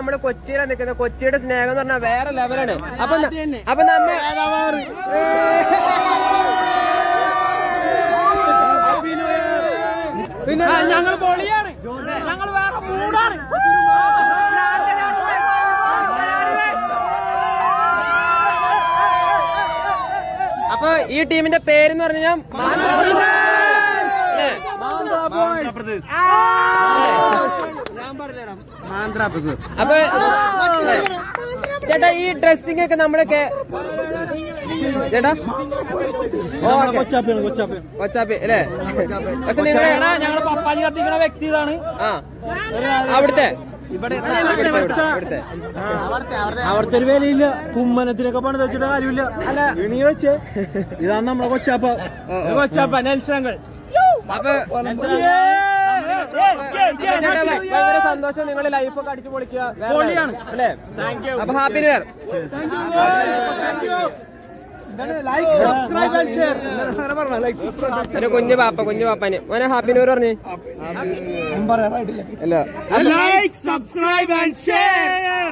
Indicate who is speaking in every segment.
Speaker 1: നമ്മള് കൊച്ചിയിലാണ് നിൽക്കുന്നത് കൊച്ചിയുടെ സ്നേഹം എന്ന് പറഞ്ഞാൽ വേറെ ലെവലാണ് അപ്പൊ ന- അപ്പൊ നമ്മ
Speaker 2: പിന്നെ ഞങ്ങൾ പൊളിയാണ് ഞങ്ങൾ വേറെ മൂടാണ്
Speaker 1: അപ്പൊ ഈ ടീമിന്റെ പേരെന്ന് പറഞ്ഞാൽ അപ്പൊ ചേട്ടാ ഈ ഡ്രസ്സിംഗ് ഒക്കെ നമ്മളൊക്കെ ചേട്ടാ ഓക്കെ
Speaker 2: കൊച്ചാപ്പിയാണ് കൊച്ചാപ്പിയാണ്
Speaker 1: കൊച്ചാപ്പി അല്ലേ പക്ഷെ നിങ്ങളെ
Speaker 2: ഞങ്ങൾ പപ്പാജി കത്തിക്കുന്ന വ്യക്തി ഇതാണ്
Speaker 1: ആ അവിടുത്തെ
Speaker 2: ഇവിടെ
Speaker 1: ഇവിടുത്തെ ഇവിടുത്തെ
Speaker 2: അവിടുത്തെ ഒരു വിലയില്ല കുമ്മനത്തിനൊക്കെ പണിത് വെച്ചിട്ട് കാര്യമില്ല
Speaker 1: അല്ല
Speaker 2: നീ വെച്ചേ ഇതാണ് നമ്മളെ കൊച്ചാപ്പ കൊച്ചാപ്പ നെൽസങ്ങൾ
Speaker 1: അപ്പൊ ചേട്ടാ, ഭയങ്കര സന്തോഷം നിങ്ങൾ ലൈഫൊക്കെ അടിച്ചു പൊളിക്കുക വേറെ
Speaker 2: പൊളിയാണ്.
Speaker 1: അല്ലേ അപ്പൊ happy new year
Speaker 2: like subscribe and share
Speaker 1: ഒരു കുഞ്ഞു പാപ്പ കുഞ്ഞു പാപ്പന് മോനെ ഹാപ്പി ന്യൂ ഇയർ പറഞ്ഞു
Speaker 2: പറയാറായിട്ടില്ല
Speaker 1: അല്ല
Speaker 2: ലൈക്ക് സബ്സ്ക്രൈബ് ആൻഡ് ഷെയർ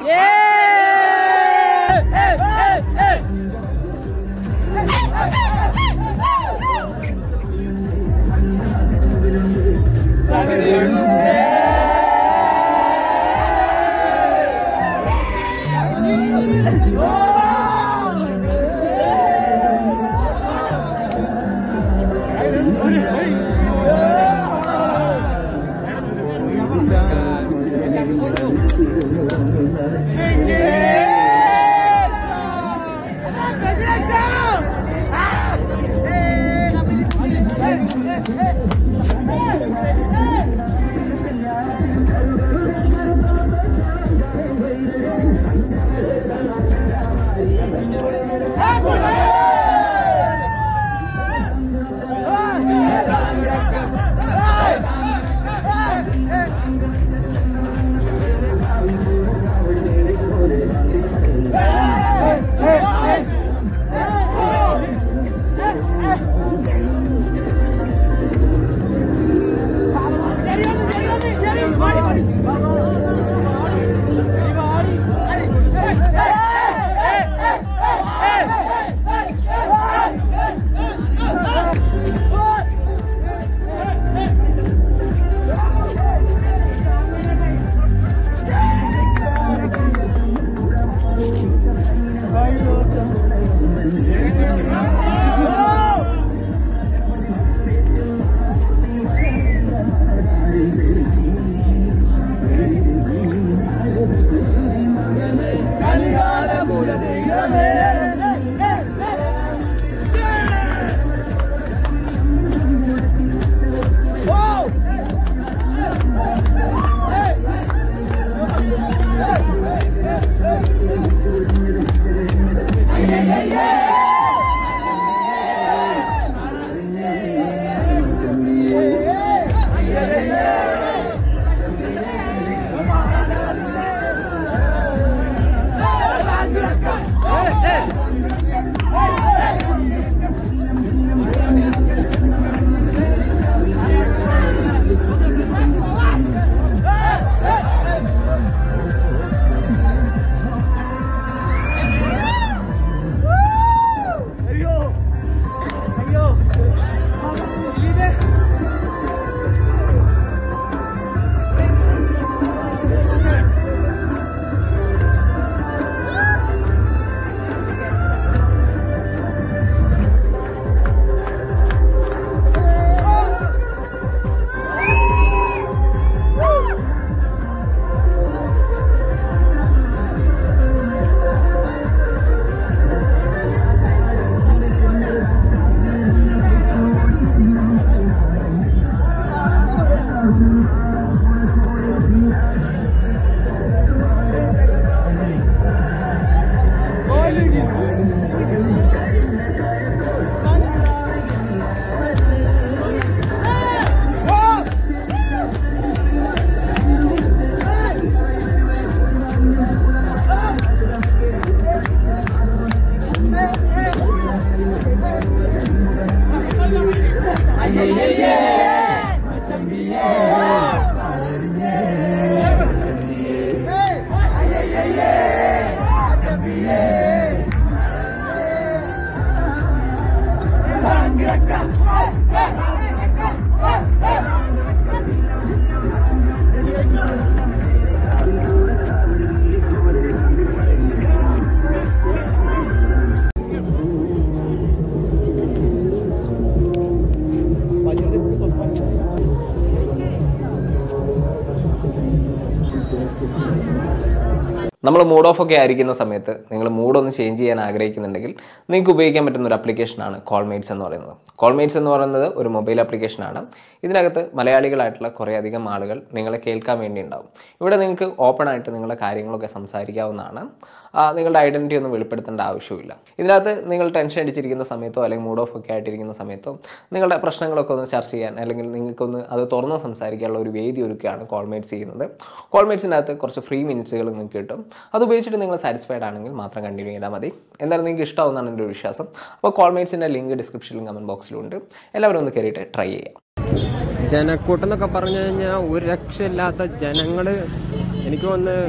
Speaker 3: നമ്മൾ മൂഡ് ഓഫ് ഒക്കെ ആയിരിക്കുന്ന സമയത്ത് നിങ്ങൾ മൂഡ് ഒന്ന് ചേഞ്ച് ചെയ്യാൻ ആഗ്രഹിക്കുന്നുണ്ടെങ്കിൽ നിങ്ങൾക്ക് ഉപയോഗിക്കാൻ പറ്റുന്ന ഒരു ആപ്ലിക്കേഷനാണ് കോൾമേറ്റ്സ് എന്ന് പറയുന്നത് കോൾമേറ്റ്സ് എന്ന് പറയുന്നത് ഒരു മൊബൈൽ ആപ്ലിക്കേഷനാണ് ഇതിനകത്ത് മലയാളികളായിട്ടുള്ള കുറേ അധികം ആളുകൾ നിങ്ങളെ കേൾക്കാൻ വേണ്ടി ഉണ്ടാവും ഇവിടെ നിങ്ങൾക്ക് ഓപ്പൺ ആയിട്ട് നിങ്ങളുടെ കാര്യങ്ങളൊക്കെ സംസാരിക്കാവുന്നതാണ് ആ, നിങ്ങളുടെ ഐഡൻറ്റിറ്റി ഒന്നും വെളിപ്പെടുത്തേണ്ട ആവശ്യമില്ല ഇതിനകത്ത് നിങ്ങൾ ടെൻഷൻ അടിച്ചിരിക്കുന്ന സമയത്തോ അല്ലെങ്കിൽ മൂഡ് ഓഫ് ഒക്കെ ആയിട്ടിരിക്കുന്ന സമയത്തോ നിങ്ങളുടെ പ്രശ്നങ്ങളൊക്കെ ഒന്ന് ചർച്ച ചെയ്യാൻ അല്ലെങ്കിൽ നിങ്ങൾക്കൊന്ന് അത് തുറന്ന് സംസാരിക്കാനുള്ള ഒരു വേദി ഒരുക്കുകയാണ് കോൾമേറ്റ്സ് ചെയ്യുന്നത് കോൾമേറ്റ്സിനകത്ത് കുറച്ച് ഫ്രീ മിനിറ്റ്സുകൾ നിങ്ങൾക്ക് കിട്ടും അത് ഉപയോഗിച്ചിട്ട് നിങ്ങൾ സാറ്റിസ്ഫൈഡ് ആണെങ്കിൽ മാത്രം കണ്ടിന്യൂ ചെയ്താൽ മതി എന്തായാലും നിങ്ങൾക്ക് ഇഷ്ടമാവുന്നതാണ് എൻ്റെ ഒരു വിശ്വാസം അപ്പോൾ കോൾമേറ്റ്സിൻ്റെ ലിങ്ക് ഡിസ്ക്രിപ്ഷനിലും കമൻറ്റ് ബോക്സിലും ഉണ്ട് എല്ലാവരും ഒന്ന് കയറിയിട്ട് ട്രൈ ചെയ്യാം
Speaker 1: ജനക്കൂട്ടം എന്നൊക്കെ പറഞ്ഞു കഴിഞ്ഞാൽ ഒരു രക്ഷയില്ലാത്ത ജനങ്ങള് എനിക്ക് തോന്നുന്നു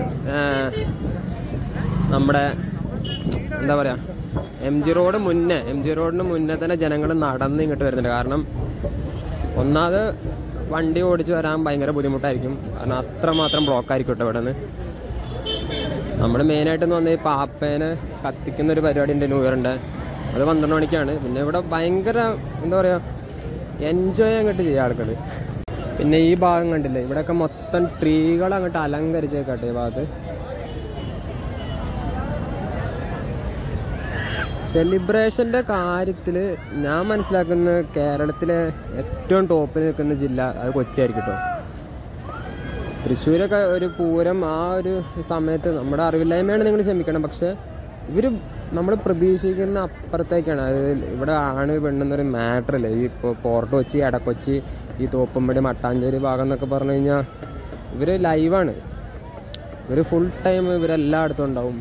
Speaker 1: നമ്മുടെ എന്താ പറയാ എം ജി റോഡ് മുന്നേ എം ജി റോഡിന് മുന്നേ തന്നെ ജനങ്ങൾ നടന്ന് ഇങ്ങോട്ട് വരുന്നുണ്ട് കാരണം ഒന്നാമത് വണ്ടി ഓടിച്ച് വരാൻ ഭയങ്കര ബുദ്ധിമുട്ടായിരിക്കും കാരണം അത്രമാത്രം ബ്ലോക്ക് ആയിരിക്കും കേട്ടോ ഇവിടെ നിന്ന് നമ്മൾ മെയിനായിട്ടെന്ന് പറഞ്ഞാൽ ഈ പാപ്പേനെ കത്തിക്കുന്ന ഒരു പരിപാടി ഉണ്ട് ന്യൂ ഇയറിൻ്റെ അത് പന്ത്രണ്ട് മണിക്കാണ് പിന്നെ ഇവിടെ ഭയങ്കര എന്താ പറയുക എൻജോയ് അങ്ങോട്ട് ചെയ്യാം ആൾക്കാർ പിന്നെ ഈ ഭാഗം കണ്ടില്ലേ ഇവിടെയൊക്കെ മൊത്തം ട്രീകൾ അങ്ങോട്ട് അലങ്കരിച്ചേക്കാട്ടെ ഈ ഭാഗത്ത് സെലിബ്രേഷന്റെ കാര്യത്തിൽ ഞാൻ മനസ്സിലാക്കുന്ന കേരളത്തിലെ ഏറ്റവും ടോപ്പിൽ നിൽക്കുന്ന ജില്ല അത് കൊച്ചിയായിരിക്കും കേട്ടോ തൃശ്ശൂരൊക്കെ ഒരു പൂരം ആ ഒരു സമയത്ത് നമ്മുടെ അറിവില്ലായ്മയാണ് നിങ്ങൾ ക്ഷമിക്കണം പക്ഷെ ഇവർ നമ്മൾ പ്രതീക്ഷിക്കുന്ന അപ്പുറത്തേക്കാണ് അതായത് ഇവിടെ ആണ് പെണ്ണെന്നൊരു മാറ്റർ അല്ലേ ഈ ഇപ്പോൾ പോർട്ട് കൊച്ചി എടക്കൊച്ചി ഈ തോപ്പുംപടി മട്ടാഞ്ചേരി ഭാഗം എന്നൊക്കെ പറഞ്ഞു കഴിഞ്ഞാൽ ഇവർ ലൈവാണ് ഇവർ ഫുൾ ടൈം ഇവരെല്ലായിടത്തും ഉണ്ടാവും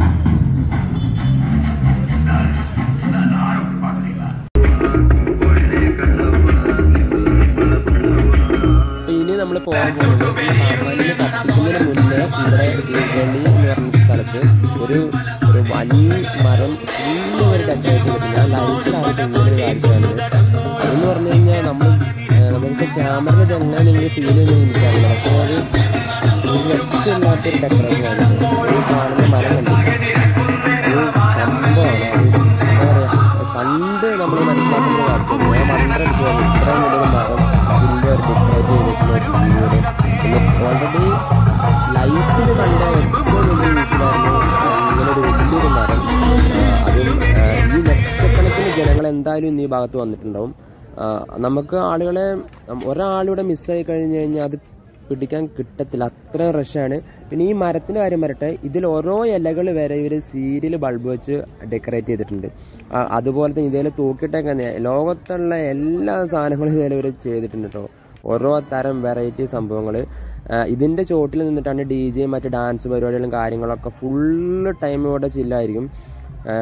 Speaker 1: അപ്പൊ ഇനി നമ്മൾ പോകാൻ പോകുന്നത് സാമാന്യ കത്തിക്കുന്നതിന് മുന്നേ ഇവിടെ ഈ വെളി എന്ന് പറഞ്ഞ സ്ഥലത്ത് ഒരു ഒരു വലിയ മരം ഫുള്ള് ഒരു ഡെക്കറേറ്റ് ചെയ്തിട്ട് ഞാൻ ലൈഫിലായിട്ട് ഇങ്ങനെ ഒരു കാഴ്ചയാണ് അതെന്ന് പറഞ്ഞു കഴിഞ്ഞാൽ നമ്മൾ ഏഹ്, നമുക്ക് ക്യാമറയിൽ ഇത് എങ്ങനെ നിങ്ങൾ ഫീൽ ചെയ്യുന്നത് എനിക്കറിയില്ല പക്ഷേ അത് ഒരു രക്ഷയില്ലാത്തൊരു ഡെക്കറേഷൻ ആണ് ഈ കാണുന്ന മരം കണ്ടിട്ട് ഒരു സംഭവമാണ് അത് എന്താ പറയുക കണ്ട് നമ്മൾ മനസ്സിലാക്കുന്ന ഒരു കാഴ്ചയാണ് ഞാൻ വണ്ടടിച്ചു ഇത്രയും വലിയൊരു മരം അതിൻ്റെ ഒരു ഡെക്കറേറ്റ് ചെയ്തിട്ടുള്ള ഒരു വീട് പിന്നെ ഓൾറെഡി ലൈഫിൽ കണ്ട ഏറ്റവും വലിയ ന്യൂസിലായിരുന്നു ഇങ്ങനെ ഒരു വലിയൊരു മരം ആ, അതും ആ, ഈ ലക്ഷക്കണക്കിന് ജനങ്ങൾ എന്തായാലും ഇന്ന് ഈ ഭാഗത്ത് വന്നിട്ടുണ്ടാവും ആ, നമുക്ക് ആളുകളെ നം- ഒരാളിവിടെ മിസ്സായി കഴിഞ്ഞ് കഴിഞ്ഞാൽ അത് പിടിക്കാൻ കിട്ടത്തില്ല അത്രയും റഷാണ് പിന്നെ ഈ മരത്തിന്റെ കാര്യം വരട്ടെ ഇതിൽ ഓരോ ഇലകൾ വരെ ഇവർ സീരിയൽ ബൾബ് വെച്ച് ഡെക്കറേറ്റ് ചെയ്തിട്ടുണ്ട് ആ, അതുപോലെ തന്നെ ഇതേലെ തൂക്കിയിട്ടൊക്കെ ലോകത്തുള്ള എല്ലാ സാധനങ്ങളും ഇതേലെ ഇവർ ചെയ്തിട്ടുണ്ട് കേട്ടോ ഓരോ തരം വെറൈറ്റി സംഭവങ്ങൾ ഇതിന്റെ ചോട്ടിൽ നിന്നിട്ടാണ് ഡി ജെ മറ്റ് ഡാൻസ് പരിപാടികളും കാര്യങ്ങളൊക്കെ ഫുള്ള് ടൈം ഇവിടെ ചില്ലായിരിക്കും ആ,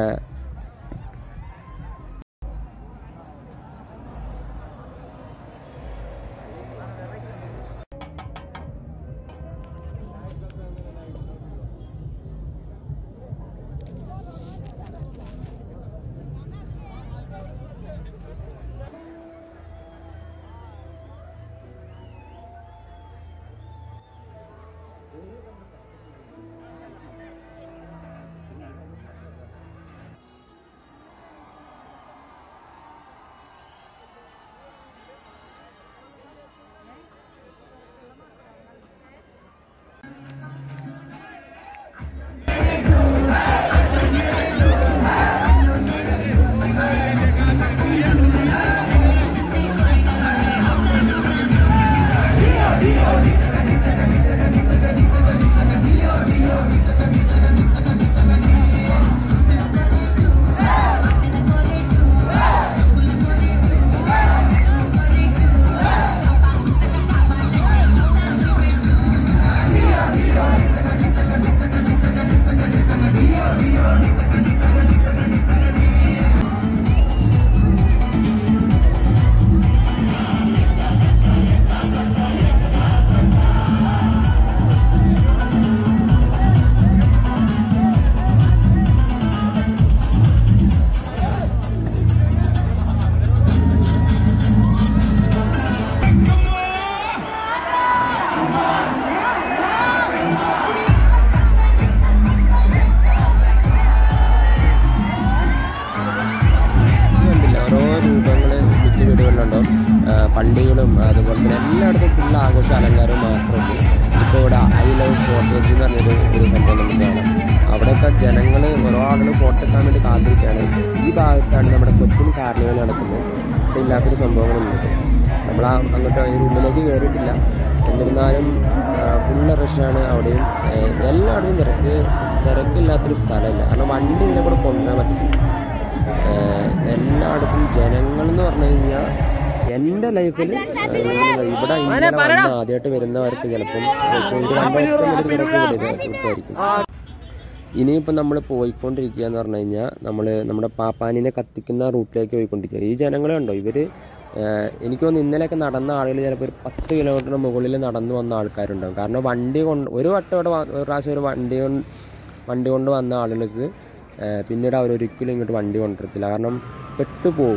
Speaker 1: അതുപോലെ തന്നെ എല്ലായിടത്തും ഫുൾ ആഘോഷ അലങ്കാരം മാത്രമല്ല ഇപ്പോൾ ഇവിടെ ഐ ലവ് ഫോർട്ടേജ് എന്ന് പറഞ്ഞൊരു ഒരു സംഭവം നമുക്ക് കാണാം അവിടെയൊക്കെ ജനങ്ങൾ ഓരോ ആളുകൾ ഫോട്ടോ എടുക്കാൻ വേണ്ടി കാത്തിരിക്കുകയാണ് ഈ ഭാഗത്താണ് നമ്മുടെ കൊച്ചിൻ കാർണിവൽ നടക്കുന്നത് ഇവിടെ ഇല്ലാത്തൊരു സംഭവങ്ങളുണ്ട് നമ്മൾ ആ അങ്ങോട്ട് ഈ റൂമിലേക്ക് കയറിയിട്ടില്ല എന്നിരുന്നാലും ഫുള്ള് റഷാണ് അവിടെയും ഏഹ്, എല്ലായിടത്തും തിരക്ക് തിരക്കില്ലാത്തൊരു സ്ഥലമില്ല കാരണം വണ്ടി ഇതിനെ കൂടെ കൊണ്ടുവരാൻ പറ്റില്ല ഏഹ്, എല്ലായിടത്തും ജനങ്ങൾ എന്ന് പറഞ്ഞു കഴിഞ്ഞാൽ എൻ്റെ ലൈഫിൽ ഇവിടെ ഇങ്ങനെ വന്ന് ആദ്യമായിട്ട് വരുന്നവർക്ക് ചിലപ്പം റഷ്യയിൽ കണ്ട ഏറ്റവും വലിയ തിരക്ക് ഇവിടെ ഇവിടുത്തായിരിക്കും ഇനിയിപ്പോൾ നമ്മൾ പോയിക്കൊണ്ടിരിക്കുക എന്ന് പറഞ്ഞു കഴിഞ്ഞാൽ നമ്മൾ നമ്മുടെ പാപ്പാനിനെ കത്തിക്കുന്ന റൂട്ടിലേക്ക് പോയിക്കൊണ്ടിരിക്കുക ഈ ജനങ്ങൾ കണ്ടോ ഇവർ എനിക്ക് തോന്നുന്നു ഇന്നലെയൊക്കെ നടന്ന ആളുകൾ ചിലപ്പോൾ ഒരു പത്ത് കിലോമീറ്ററിന് മുകളിൽ നടന്നു വന്ന ആൾക്കാരുണ്ടാവും കാരണം വണ്ടി കൊണ്ട് ഒരു വട്ടം ഇവിടെ വ- ഒരു പ്രാവശ്യം ഒരു വണ്ടി കൊണ്ട് വണ്ടി കൊണ്ട് വന്ന ആളുകൾക്ക് ആ, പിന്നീട് അവരൊരിക്കലും ഇങ്ങോട്ട് വണ്ടി കൊണ്ടുവരത്തില്ല കാരണം പെട്ടുപോകും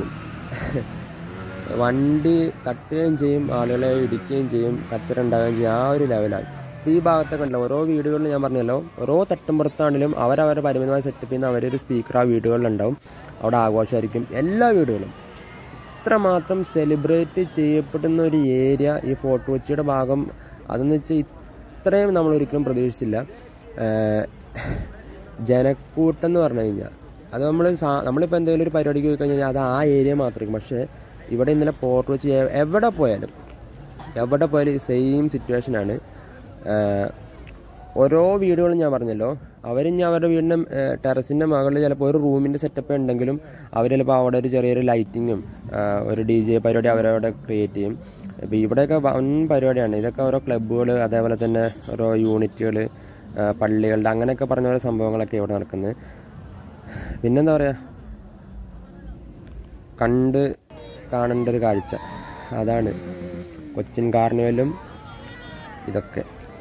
Speaker 1: വണ്ടി തട്ടുകയും ചെയ്യും ആളുകളെ ഇടിക്കുകയും ചെയ്യും കച്ചറ ഉണ്ടാവുകയും ചെയ്യും ആ ഒരു ലെവലാണ് ഇപ്പം ഈ ഭാഗത്തൊക്കെ ഉണ്ടല്ലോ ഓരോ വീടുകളിലും ഞാൻ പറഞ്ഞല്ലോ ഓരോ തട്ടുമ്പുറത്താണെങ്കിലും അവരവരുടെ പരിമിതമായ സെറ്റപ്പ് ചെയ്യുന്ന അവരൊരു സ്പീക്കർ ആ വീടുകളിലുണ്ടാവും അവിടെ ആഘോഷമായിരിക്കും എല്ലാ വീടുകളും ഇത്രമാത്രം സെലിബ്രേറ്റ് ചെയ്യപ്പെടുന്ന ഒരു ഏരിയ ഈ ഫോർട്ട് കൊച്ചിയുടെ ഭാഗം അതെന്ന് വെച്ചാൽ ഇത്രയും നമ്മൾ ഒരിക്കലും പ്രതീക്ഷിച്ചില്ല ഏഹ് ജനക്കൂട്ടം എന്ന് പറഞ്ഞു കഴിഞ്ഞാൽ അത് നമ്മൾ നമ്മളിപ്പോൾ എന്തെങ്കിലും ഒരു പരിപാടിക്ക് പോയി കഴിഞ്ഞാൽ അത് ആ ഏരിയ മാത്രമായിരിക്കും പക്ഷേ ഇവിടെ ഇന്നലെ ഫോർട്ട് കൊച്ചി എ- എവിടെ പോയാലും എവിടെ പോയാലും സെയിം സിറ്റുവേഷനാണ് ഓരോ വീടുകളും ഞാൻ പറഞ്ഞല്ലോ അവരിഞ്ഞ് അവരുടെ വീടിൻ്റെ ടെറസിൻ്റെ മുകളിൽ ചിലപ്പോൾ ഒരു റൂമിൻ്റെ സെറ്റപ്പ് ഉണ്ടെങ്കിലും അവർ ചിലപ്പോൾ അവിടെ ഒരു ചെറിയൊരു ലൈറ്റിങ്ങും ഒരു ഡി ജെ പരിപാടി അവരവിടെ ക്രിയേറ്റ് ചെയ്യും ഇപ്പോൾ ഇവിടെയൊക്കെ വൻ പരിപാടിയാണ് ഇതൊക്കെ ഓരോ ക്ലബ്ബുകൾ അതേപോലെ തന്നെ ഓരോ യൂണിറ്റുകൾ പള്ളികളുടെ അങ്ങനെയൊക്കെ പറഞ്ഞ ഓരോ സംഭവങ്ങളൊക്കെ ഇവിടെ നടക്കുന്നത് പിന്നെന്താ പറയുക കണ്ട് കാണേണ്ട ഒരു കാഴ്ച അതാണ് കൊച്ചിൻ കാർണിവലും ഇതൊക്കെ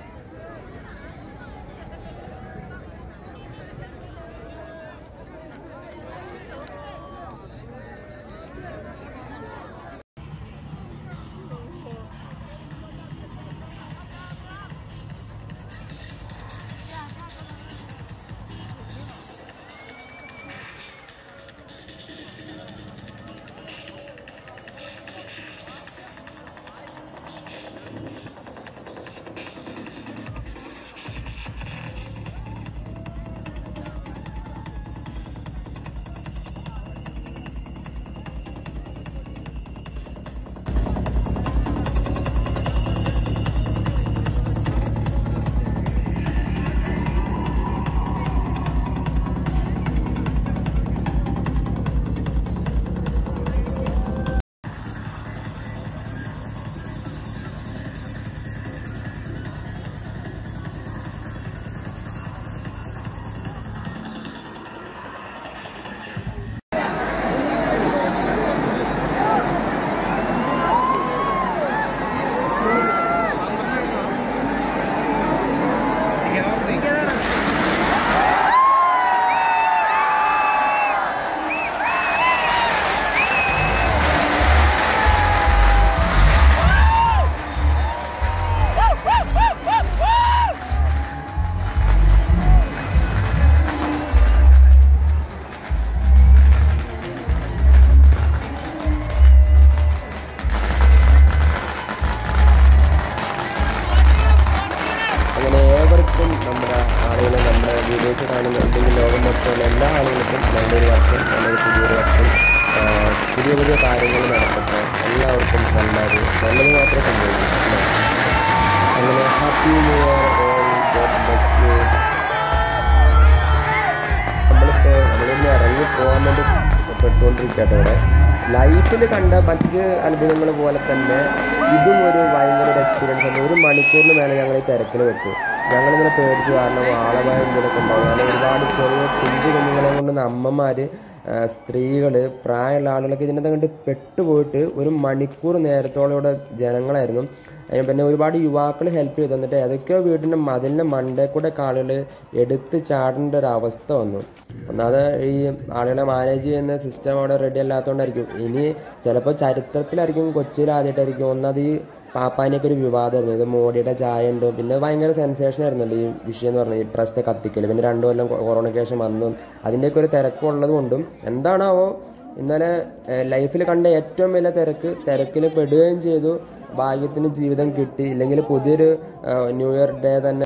Speaker 1: അങ്ങനെ ഏവർക്കും നമ്മുടെ ആളുകളെ നമ്മുടെ വീഡിയോസ് കാണുന്ന അല്ലെങ്കിൽ ലോകം മൊത്തമുള്ള എല്ലാ ആളുകൾക്കും നല്ലൊരു വർഷം നല്ലൊരു പുതിയൊരു വർഷം ആ, പുതിയ പുതിയ കാര്യങ്ങൾ നടക്കട്ടെ എല്ലാവർക്കും നല്ലത് നല്ലത് മാത്രമേ സംഭവിക്കൂ അല്ലേ? അങ്ങനെ happy new year all God bless you നമ്മളിപ്പോൾ നമ്മളിന്ന് ഇറങ്ങി പോകാൻ വേണ്ടി പെട്ടുകൊണ്ടിരിക്കട്ടെ ഇവിടെ ലൈഫിൽ കണ്ട മറ്റ് അനുഭവങ്ങൾ പോലെ തന്നെ ഇതും ഒരു ഭയങ്കര ഒരു എക്സ്പീരിയൻസ് ആണ് ഒരു മണിക്കൂറിന് മേലെ ഞങ്ങൾ ഈ തിരക്കിൽ വെട്ടു ഞങ്ങളിങ്ങനെ പേടിച്ച് കാരണം ആളപായം ഇതിലൊക്കെ ഉണ്ടാവും കാരണം ഒരുപാട് ചെറിയ കുഞ്ഞു കുഞ്ഞുങ്ങളെ കൊണ്ടുവന്ന അമ്മമാർ സ്ത്രീകൾ പ്രായമുള്ള ആളുകളൊക്കെ ഇതിനകത്ത് കണ്ട് പെട്ടുപോയിട്ട് ഒരു മണിക്കൂർ നേരത്തോളം ഇവിടെ ജനങ്ങളായിരുന്നു അതിന് പിന്നെ ഒരുപാട് യുവാക്കൾ ഹെൽപ്പ് ചെയ്തു തന്നിട്ട് ഏതൊക്കെയോ വീടിൻ്റെ മതിലിൻ്റെ മണ്ടേ കൂടെ ആളുകൾ എടുത്ത് ചാടേണ്ട ഒരു അവസ്ഥ വന്നു ഒന്നാമത് ഈ ആളുകളെ മാനേജ് ചെയ്യുന്ന സിസ്റ്റം അവിടെ റെഡി അല്ലാത്തതുകൊണ്ടായിരിക്കും ഇനി ചിലപ്പോൾ ചരിത്രത്തിലായിരിക്കും കൊച്ചിയിൽ ആദ്യമായിട്ടായിരിക്കും ഒന്നത് ഈ പാപ്പാനെയൊക്കെ ഒരു വിവാദമായിരുന്നു ഇത് മോഡിയുടെ ചായ ഉണ്ട് പിന്നെ ഭയങ്കര സെൻസേഷൻ ആയിരുന്നല്ലോ ഈ വിഷയം എന്ന് പറഞ്ഞാൽ ഈ പ്രശ്നത്തെ കത്തിക്കൽ പിന്നെ രണ്ടു കൊല്ലം കൊ- കൊറോണയ്ക്ക് ശേഷം വന്നു അതിൻ്റെയൊക്കെ ഒരു തിരക്കുള്ളത് കൊണ്ടും എന്താണാവോ ഇന്നലെ ലൈഫിൽ കണ്ട ഏറ്റവും വലിയ തിരക്ക് തിരക്കിൽ പെടുകയും ചെയ്തു ഭാഗ്യത്തിന് ജീവിതം കിട്ടി ഇല്ലെങ്കിൽ പുതിയൊരു ആ, ന്യൂ ഇയർ ഡേ തന്നെ